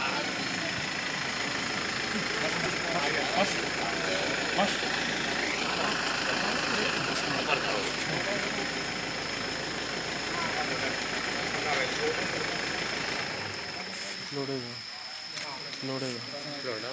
load ചെയ്തോ load ചെയ്തോ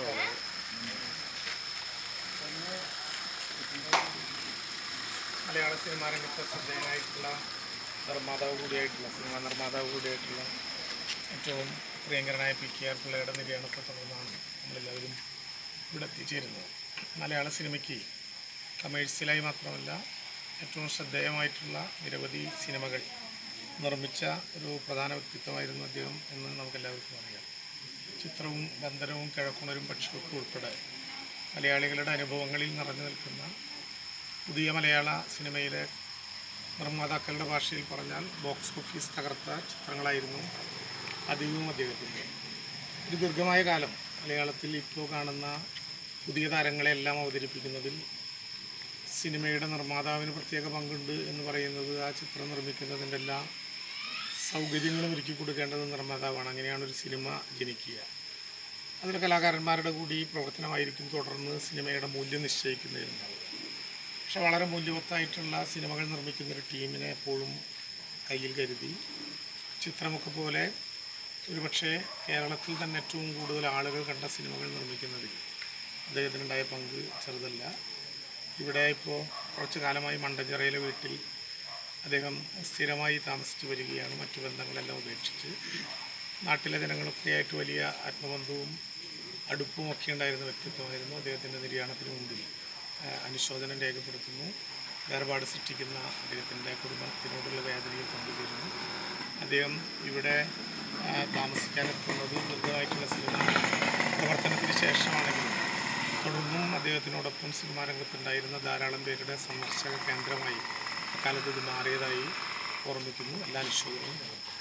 മലയാള സിനിമാ രംഗത്തെ ശ്രദ്ധേയനായിട്ടുള്ള നിർമ്മാതാവ് കൂടിയായിട്ടുള്ള സിനിമാ നിർമ്മാതാവ് കൂടിയായിട്ടുള്ള ഏറ്റവും പ്രിയങ്കരനായ പി കെ ആർ പിള്ളയുടെ നിര്യാണത്തെ തുടർന്നാണ് നമ്മളെല്ലാവരും ഇവിടെ എത്തിച്ചേരുന്നത് മലയാള സിനിമയ്ക്ക് കമേഴ്സ്യലായി മാത്രമല്ല ഏറ്റവും ശ്രദ്ധേയമായിട്ടുള്ള നിരവധി സിനിമകൾ നിർമ്മിച്ച ഒരു പ്രധാന വ്യക്തിത്വമായിരുന്നു അദ്ദേഹം എന്ന് നമുക്കെല്ലാവർക്കും അറിയാം ചിത്രവും ബന്ധനവും കിഴക്കുണരും പക്ഷികൾക്കും ഉൾപ്പെടെ മലയാളികളുടെ അനുഭവങ്ങളിൽ നിറഞ്ഞു നിൽക്കുന്ന പുതിയ മലയാള സിനിമയിലെ നിർമ്മാതാക്കളുടെ ഭാഷയിൽ പറഞ്ഞാൽ ബോക്സ് ഓഫീസ് തകർത്ത ചിത്രങ്ങളായിരുന്നു അധികവും അദ്ദേഹത്തിൻ്റെ ഒരു ദീർഘമായ കാലം മലയാളത്തിൽ ഇപ്പോൾ കാണുന്ന പുതിയ താരങ്ങളെല്ലാം അവതരിപ്പിക്കുന്നതിൽ സിനിമയുടെ നിർമ്മാതാവിന് പ്രത്യേക പങ്കുണ്ട് എന്ന് പറയുന്നത് ആ ചിത്രം നിർമ്മിക്കുന്നതിൻ്റെ എല്ലാ സൗകര്യങ്ങളും ഒരുക്കി കൊടുക്കേണ്ടത് നിർമ്മാതാവാണ് അങ്ങനെയാണ് ഒരു സിനിമ ജനിക്കുക അതിൽ കലാകാരന്മാരുടെ കൂടി പ്രവർത്തനമായിരിക്കും തുടർന്ന് സിനിമയുടെ മൂല്യം നിശ്ചയിക്കുന്നതിനുണ്ടാവുക പക്ഷെ വളരെ മൂല്യവത്തായിട്ടുള്ള സിനിമകൾ നിർമ്മിക്കുന്ന ഒരു ടീമിനെ എപ്പോഴും കയ്യിൽ കരുതി ചിത്രമൊക്കെ പോലെ ഒരുപക്ഷെ കേരളത്തിൽ തന്നെ ഏറ്റവും കൂടുതൽ ആളുകൾ കണ്ട സിനിമകൾ നിർമ്മിക്കുന്നതിൽ അദ്ദേഹത്തിനുണ്ടായ പങ്ക് ചെറുതല്ല ഇവിടെ ഇപ്പോൾ കുറച്ച് കാലമായി മണ്ടഞ്ചിറയിലെ വീട്ടിൽ അദ്ദേഹം സ്ഥിരമായി താമസിച്ച് വരികയാണ് മറ്റു ബന്ധങ്ങളെല്ലാം ഉപേക്ഷിച്ച് നാട്ടിലെ ജനങ്ങളൊക്കെയായിട്ട് വലിയ ആത്മബന്ധവും അടുപ്പവും ഒക്കെ ഉണ്ടായിരുന്ന വ്യക്തിത്വമായിരുന്നു അദ്ദേഹത്തിൻ്റെ നിര്യാണത്തിന് മുമ്പിൽ ആ, അനുശോചനം രേഖപ്പെടുത്തുന്നു വേർപാട് സൃഷ്ടിക്കുന്ന അദ്ദേഹത്തിൻ്റെ കുടുംബത്തിനോടുള്ള വേദനയിൽ പങ്കുചേരുന്നു അദ്ദേഹം ഇവിടെ ആ, താമസിക്കാനെത്തുന്നത് ദീർഘമായിട്ടുള്ള സിനിമ പ്രവർത്തനത്തിന് ശേഷമാണെങ്കിലും തുടർന്നും അദ്ദേഹത്തിനോടൊപ്പം സിനിമാ രംഗത്തുണ്ടായിരുന്ന ധാരാളം പേരുടെ സന്ദർശക കേന്ദ്രമായി അക്കാലത്ത് ഇത് മാറിയതായി ഓർമ്മിക്കുന്നു എല്ലാ അനുശോചനവും